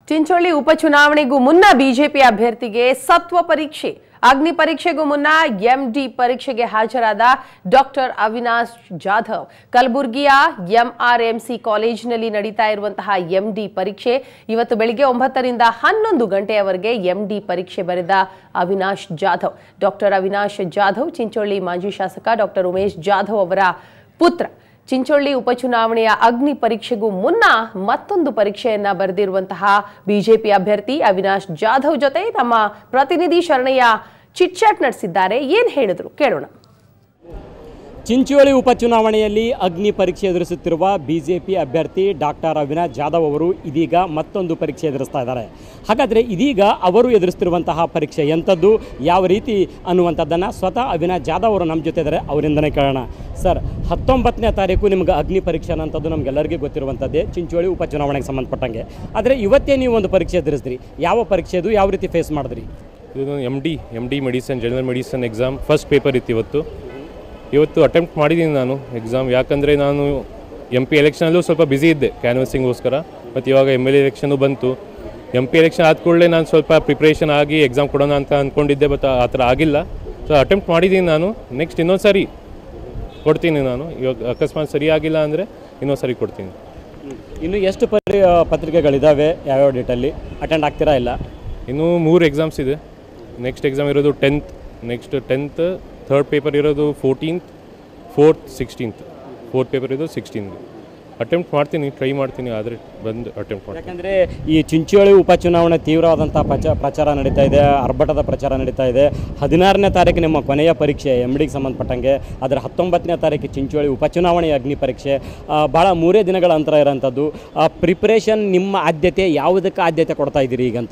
ಚಿಂಚೋಳಿ ಉಪಚುನಾವಣೆಗೂ ಮುನ್ನ ಬಿಜೆಪಿ ಅಭ್ಯರ್ಥಿಗೆ ಸತ್ವ ಪರೀಕ್ಷೆ ಅಗ್ನಿ ಪರೀಕ್ಷೆಗೂ ಮುನ್ನ ಎಂಡಿ ಪರೀಕ್ಷೆಗೆ ಹಾಜರಾದ ಡಾಕ್ಟರ್ ಅವಿನಾಶ್ ಜಾಧವ್ ಕಲಬುರಗಿಯ ಎಂಆರ್ಎಂಸಿ ಕಾಲೇಜಿನಲ್ಲಿ ನಡೀತಾ ಇರುವಂತಹ ಎಂಡಿ ಪರೀಕ್ಷೆ ಇವತ್ತು ಬೆಳಿಗ್ಗೆ ಒಂಬತ್ತರಿಂದ ಹನ್ನೊಂದು ಗಂಟೆಯವರೆಗೆ ಎಂಡಿ ಪರೀಕ್ಷೆ ಬರೆದ ಅವಿನಾಶ್ ಜಾಧವ್ ಡಾಕ್ಟರ್ ಅವಿನಾಶ್ ಜಾಧವ್ ಚಿಂಚೋಳಿ ಮಾಜಿ ಶಾಸಕ ಡಾಕ್ಟರ್ ಉಮೇಶ್ ಜಾಧವ್ ಅವರ ಪುತ್ರ ಚಿಂಚೋಳಿ ಉಪಚುನಾವಣೆಯ ಅಗ್ನಿ ಪರೀಕ್ಷೆಗೂ ಮುನ್ನ ಮತ್ತೊಂದು ಪರೀಕ್ಷೆಯನ್ನ ಬರೆದಿರುವಂತಹ ಬಿಜೆಪಿ ಅಭ್ಯರ್ಥಿ ಅವಿನಾಶ್ ಜಾಧವ್ ಜೊತೆ ನಮ್ಮ ಪ್ರತಿನಿಧಿ ಶರಣಯ್ಯ ಚಿಟ್ಚಾಟ್ ನಡೆಸಿದ್ದಾರೆ ಏನ್ ಹೇಳಿದ್ರು ಕೇಳೋಣ ಚಿಂಚೋಳಿ ಉಪಚುನಾವಣೆಯಲ್ಲಿ ಅಗ್ನಿ ಪರೀಕ್ಷೆ ಎದುರಿಸುತ್ತಿರುವ ಬಿಜೆಪಿ ಅಭ್ಯರ್ಥಿ ಡಾಕ್ಟರ್ ಅವಿನಾಶ್ ಜಾಧವ್ ಅವರು ಇದೀಗ ಮತ್ತೊಂದು ಪರೀಕ್ಷೆ ಎದುರಿಸ್ತಾ ಇದ್ದಾರೆ ಹಾಗಾದರೆ ಇದೀಗ ಅವರು ಎದುರಿಸ್ತಿರುವಂತಹ ಪರೀಕ್ಷೆ ಎಂಥದ್ದು ಯಾವ ರೀತಿ ಅನ್ನುವಂಥದ್ದನ್ನು ಸ್ವತಃ ಅವಿನಾಶ್ ಜಾಧವ್ ಅವರು ನಮ್ಮ ಜೊತೆ ಇದ್ದಾರೆ ಅವರಿಂದನೇ ಕೇಳೋಣ ಸರ್ ಹತ್ತೊಂಬತ್ತನೇ ತಾರೀಕು ನಿಮ್ಗೆ ಅಗ್ನಿ ಪರೀಕ್ಷೆ ಅನ್ನೋಂಥದ್ದು ನಮಗೆಲ್ಲರಿಗೂ ಗೊತ್ತಿರುವಂಥದ್ದೇ ಚಿಂಚೋಳಿ ಉಪಚುನಾವಣೆಗೆ ಸಂಬಂಧಪಟ್ಟಂಗೆ ಆದರೆ ಇವತ್ತೇ ನೀವು ಒಂದು ಪರೀಕ್ಷೆ ಎದುರಿಸಿದ್ರಿ ಯಾವ ಪರೀಕ್ಷೆ ಅದು ಯಾವ ರೀತಿ ಫೇಸ್ ಮಾಡಿದ್ರಿ ಇದು M D M D medicine general medicine exam first paper ಇತ್ತು ಇವತ್ತು ಇವತ್ತು ಅಟೆಂಪ್ಟ್ ಮಾಡಿದ್ದೀನಿ ನಾನು ಎಕ್ಸಾಮ್ ಯಾಕಂದರೆ ನಾನು ಎಮ್ ಪಿ ಎಲೆಕ್ಷನಲ್ಲೂ ಸ್ವಲ್ಪ ಬ್ಯುಸಿ ಇದ್ದೆ ಕ್ಯಾನ್ವಸಿಂಗೋಸ್ಕರ ಮತ್ತು ಇವಾಗ ಎಮ್ ಎಲ್ ಎಲೆಕ್ಷನು ಬಂತು ಎಮ್ ಪಿ ಎಲೆಕ್ಷನ್ ಆದ ಕೂಡಲೇ ನಾನು ಸ್ವಲ್ಪ ಪ್ರಿಪ್ರೇಷನ್ ಆಗಿ ಎಕ್ಸಾಮ್ ಕೊಡೋಣ ಅಂತ ಅಂದ್ಕೊಂಡಿದ್ದೆ ಬಟ್ ಆ ಥರ ಆಗಿಲ್ಲ ಸೊ ಅಟೆಂಪ್ಟ್ ಮಾಡಿದ್ದೀನಿ ನಾನು ನೆಕ್ಸ್ಟ್ ಇನ್ನೊಂದು ಸರಿ ಕೊಡ್ತೀನಿ ನಾನು ಇವಾಗ ಅಕಸ್ಮಾತ್ ಸರಿ ಆಗಿಲ್ಲ ಅಂದರೆ ಇನ್ನೊಂದು ಸರಿ ಕೊಡ್ತೀನಿ ಇನ್ನು ಎಷ್ಟು ಪರಿ ಪತ್ರಿಕೆಗಳಿದ್ದಾವೆ ಯಾವ್ಯಾವ ಡೇಟಲ್ಲಿ ಅಟೆಂಡ್ ಆಗ್ತೀರಾ ಇಲ್ಲ ಇನ್ನೂ ಮೂರು ಎಕ್ಸಾಮ್ಸ್ ಇದೆ ನೆಕ್ಸ್ಟ್ ಎಕ್ಸಾಮ್ ಇರೋದು tenth next tenth third paper ಇರೋದು fourteenth fourth sixteenth fourth paper ಇರೋದು ಸಿಕ್ಸ್ಟೀನ್ತ್ ಅಟೆಂಪ್ಟ್ ಮಾಡ್ತೀನಿ ಟ್ರೈ ಮಾಡ್ತೀನಿ ಆದರೆ ಬಂದು ಅಟೆಂಪ್ಟ್ ಮಾಡ್ತೀನಿ ಯಾಕಂದರೆ ಈ ಚಿಂಚೋಳಿ ಉಪಚುನಾವಣೆ ತೀವ್ರವಾದಂಥ ಪ್ರಚ ಪ್ರಚಾರ ನಡೀತಾ ಇದೆ ಆರ್ಭಟದ ಪ್ರಚಾರ ನಡೀತಾ ಇದೆ ಹದಿನಾರನೇ ತಾರೀಕು ನಿಮ್ಮ ಕೊನೆಯ ಪರೀಕ್ಷೆ ಎಮ್ ಡಿಗೆ ಸಂಬಂಧಪಟ್ಟಂಗೆ ಅದರ ಹತ್ತೊಂಬತ್ತನೇ ತಾರೀಕು ಚಿಂಚೋಳಿ ಉಪಚುನಾವಣೆಯ ಅಗ್ನಿ ಪರೀಕ್ಷೆ ಆ, ಭಾಳ ಮೂರೇ ದಿನಗಳ ಅಂತರ ಇರೋಂಥದ್ದು ಆ ಪ್ರಿಪ್ರೇಷನ್ ನಿಮ್ಮ ಆದ್ಯತೆ ಯಾವುದಕ್ಕೆ ಆದ್ಯತೆ ಕೊಡ್ತಾ ಇದ್ದೀರಿ ಈಗಂತ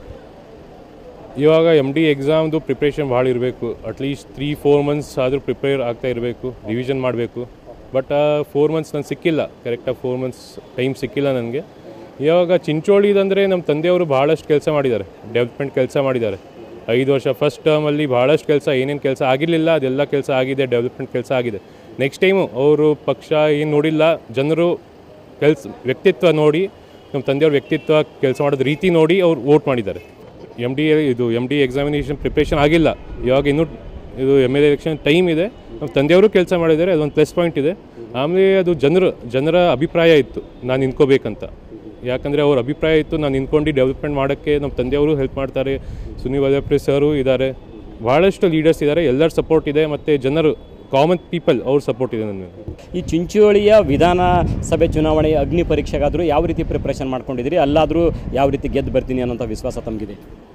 ಇವಾಗ ಎಮ್ ಡಿ ಎಕ್ಸಾಮ್ದು ಪ್ರಿಪ್ರೇಷನ್ ಭಾಳ ಇರಬೇಕು ಅಟ್ಲೀಸ್ಟ್ ತ್ರೀ ಫೋರ್ ಮಂತ್ಸ್ ಆದರೂ ಪ್ರಿಪೇರ್ ಆಗ್ತಾ ಇರಬೇಕು ರಿವಿಷನ್ ಮಾಡಬೇಕು ಬಟ್ ಆ ಫೋರ್ ಮಂತ್ಸ್ ನಾನು ಸಿಕ್ಕಿಲ್ಲ ಕರೆಕ್ಟಾಗಿ ಫೋರ್ ಮಂತ್ಸ್ ಟೈಮ್ ಸಿಕ್ಕಿಲ್ಲ ನನಗೆ ಇವಾಗ ಚಿಂಚೋಳಿದಂದರೆ ನಮ್ಮ ತಂದೆಯವರು ಭಾಳಷ್ಟು ಕೆಲಸ ಮಾಡಿದ್ದಾರೆ ಡೆವಲಪ್ಮೆಂಟ್ ಕೆಲಸ ಮಾಡಿದ್ದಾರೆ ಐದು ವರ್ಷ ಫಸ್ಟ್ ಟರ್ಮಲ್ಲಿ ಭಾಳಷ್ಟು ಕೆಲಸ ಏನೇನು ಕೆಲಸ ಆಗಿರಲಿಲ್ಲ ಅದೆಲ್ಲ ಕೆಲಸ ಆಗಿದೆ ಡೆವಲಪ್ಮೆಂಟ್ ಕೆಲಸ ಆಗಿದೆ ನೆಕ್ಸ್ಟ್ ಟೈಮು ಅವರು ಪಕ್ಷ ಏನು ನೋಡಿಲ್ಲ ಜನರು ಕೆಲ್ಸ ವ್ಯಕ್ತಿತ್ವ ನೋಡಿ ನಮ್ಮ ತಂದೆಯವ್ರ ವ್ಯಕ್ತಿತ್ವ ಕೆಲಸ ಮಾಡೋದು ರೀತಿ ನೋಡಿ ಅವ್ರು ವೋಟ್ ಮಾಡಿದ್ದಾರೆ ಎಮ್ ಡಿ ಇದು ಎಮ್ ಡಿ ಎಕ್ಸಾಮಿನೇಷನ್ ಪ್ರಿಪ್ರೇಷನ್ ಆಗಿಲ್ಲ ಇವಾಗ ಇನ್ನೂ ಇದು ಎಮ್ ಎಲ್ ಎಲೆಕ್ಷನ್ ಟೈಮ್ ಇದೆ ನಮ್ಮ ತಂದೆಯವರು ಕೆಲಸ ಮಾಡಿದ್ದಾರೆ ಅದೊಂದು ಪ್ಲಸ್ ಪಾಯಿಂಟ್ ಇದೆ ಆಮೇಲೆ ಅದು ಜನರು ಜನರ ಅಭಿಪ್ರಾಯ ಇತ್ತು ನಾನು ನಿಂತ್ಕೋಬೇಕಂತ ಯಾಕಂದರೆ ಅವ್ರ ಅಭಿಪ್ರಾಯ ಇತ್ತು ನಾನು ನಿಂತ್ಕೊಂಡು ಡೆವಲಪ್ಮೆಂಟ್ ಮಾಡೋಕ್ಕೆ ನಮ್ಮ ತಂದೆಯವರು ಹೆಲ್ಪ್ ಮಾಡ್ತಾರೆ ಸುನಿ ವಲ್ಲಭ್ರೆ ಸರು ಇದ್ದಾರೆ ಭಾಳಷ್ಟು ಲೀಡರ್ಸ್ ಇದ್ದಾರೆ ಎಲ್ಲರ ಸಪೋರ್ಟ್ ಇದೆ ಮತ್ತು ಜನರು ಕಾಮನ್ ಪೀಪಲ್ ಅವ್ರ ಸಪೋರ್ಟ್ ಇದೆ ನನ್ನ ಮೇಲೆ ಈ ಚಿಂಚೋಳಿಯ ವಿಧಾನಸಭೆ ಚುನಾವಣೆಯ ಅಗ್ನಿ ಪರೀಕ್ಷೆಗಾದರೂ ಯಾವ ರೀತಿ ಪ್ರಿಪ್ರೇಷನ್ ಮಾಡ್ಕೊಂಡಿದ್ದೀರಿ ಅಲ್ಲಾದರೂ ಯಾವ ರೀತಿ ಗೆದ್ದು ಬರ್ತೀನಿ ಅನ್ನೋಂಥ ವಿಶ್ವಾಸ ತಮಗಿದೆ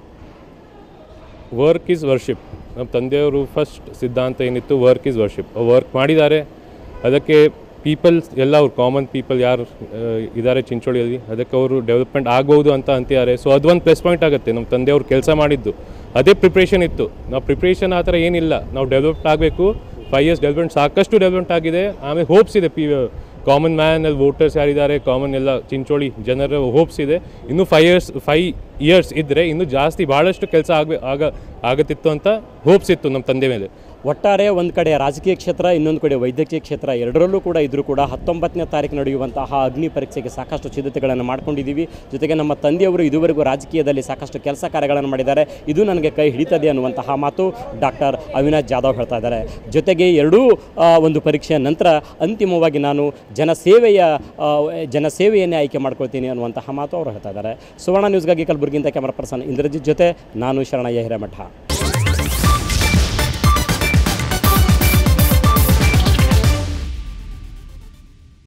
ವರ್ಕ್ ಈಸ್ ವರ್ಷಿಪ್ ನಮ್ಮ ತಂದೆಯವರು ಫಸ್ಟ್ ಸಿದ್ಧಾಂತ ಏನಿತ್ತು ವರ್ಕ್ ಈಸ್ ವರ್ಷಿಪ್ ವರ್ಕ್ ಮಾಡಿದ್ದಾರೆ ಅದಕ್ಕೆ ಪೀಪಲ್ಸ್ ಎಲ್ಲ ಅವ್ರು ಕಾಮನ್ ಪೀಪಲ್ ಯಾರು ಇದ್ದಾರೆ ಚಿಂಚೋಳಿಯಲ್ಲಿ ಅದಕ್ಕೆ ಅವರು ಡೆವಲಪ್ಮೆಂಟ್ ಆಗ್ಬೋದು ಅಂತ ಅಂತಿದ್ದಾರೆ ಸೊ ಅದೊಂದು ಪ್ಲಸ್ ಪಾಯಿಂಟ್ ಆಗುತ್ತೆ ನಮ್ಮ ತಂದೆಯವರು ಕೆಲಸ ಮಾಡಿದ್ದು ಅದೇ ಪ್ರಿಪ್ರೇಷನ್ ಇತ್ತು ನಾವು ಪ್ರಿಪ್ರೇಷನ್ ಆ ಥರ ಏನಿಲ್ಲ ನಾವು ಡೆವಲಪ್ಡ್ ಆಗಬೇಕು ಫೈವ್ ಇಯರ್ಸ್ ಡೆವಲಪ್ಮೆಂಟ್ ಸಾಕಷ್ಟು ಡೆವಲಪ್ಮೆಂಟ್ ಆಗಿದೆ ಆಮೇಲೆ ಹೋಪ್ಸ್ ಇದೆ ಪಿ ಕಾಮನ್ ಮ್ಯಾನ್ ಅಲ್ಲಿ ವೋಟರ್ಸ್ ಯಾರಿದ್ದಾರೆ ಕಾಮನ್ ಎಲ್ಲ ಚಿಂಚೋಳಿ ಜನರ ಹೋಪ್ಸ್ ಇದೆ ಇನ್ನೂ ಫೈವ್ ಇಯರ್ಸ್ ಫೈವ್ ಇಯರ್ಸ್ ಇದ್ದರೆ ಇನ್ನೂ ಜಾಸ್ತಿ ಭಾಳಷ್ಟು ಕೆಲಸ ಆಗಬೇ ಆಗ ಆಗತ್ತಿತ್ತು ಅಂತ ಹೋಪ್ಸ್ ಇತ್ತು ನಮ್ಮ ತಂದೆ ಮೇಲೆ ಒಟ್ಟಾರೆ ಒಂದು ಕಡೆ ರಾಜಕೀಯ ಕ್ಷೇತ್ರ ಇನ್ನೊಂದು ಕಡೆ ವೈದ್ಯಕೀಯ ಕ್ಷೇತ್ರ ಎರಡರಲ್ಲೂ ಕೂಡ ಇದ್ರೂ ಕೂಡ ಹತ್ತೊಂಬತ್ತನೇ ತಾರೀಕು ನಡೆಯುವಂತಹ ಅಗ್ನಿ ಪರೀಕ್ಷೆಗೆ ಸಾಕಷ್ಟು ಸಿದ್ಧತೆಗಳನ್ನು ಮಾಡ್ಕೊಂಡಿದ್ದೀವಿ ಜೊತೆಗೆ ನಮ್ಮ ತಂದೆಯವರು ಇದುವರೆಗೂ ರಾಜಕೀಯದಲ್ಲಿ ಸಾಕಷ್ಟು ಕೆಲಸ ಕಾರ್ಯಗಳನ್ನು ಮಾಡಿದ್ದಾರೆ ಇದು ನನಗೆ ಕೈ ಹಿಡಿತದೆ ಅನ್ನುವಂತಹ ಮಾತು ಡಾಕ್ಟರ್ ಅವಿನಾಶ್ ಜಾಧವ್ ಹೇಳ್ತಾ ಇದ್ದಾರೆ ಜೊತೆಗೆ ಎರಡೂ ಆ, ಒಂದು ಪರೀಕ್ಷೆಯ ನಂತರ ಅಂತಿಮವಾಗಿ ನಾನು ಜನಸೇವೆಯ ಆ, ಜನಸೇವೆಯನ್ನೇ ಆಯ್ಕೆ ಮಾಡ್ಕೊಳ್ತೀನಿ ಅನ್ನುವಂತಹ ಮಾತು ಅವರು ಹೇಳ್ತಾ ಇದ್ದಾರೆ ಸುವರ್ಣ ನ್ಯೂಸ್ಗಾಗಿ ಕಲಬುರಗಿಯಿಂದ ಕ್ಯಾಮರಾ ಪರ್ಸನ್ ಇಂದ್ರಜಿತ್ ಜೊತೆ ನಾನು ಶರಣಯ್ಯ ಹಿರೇಮಠ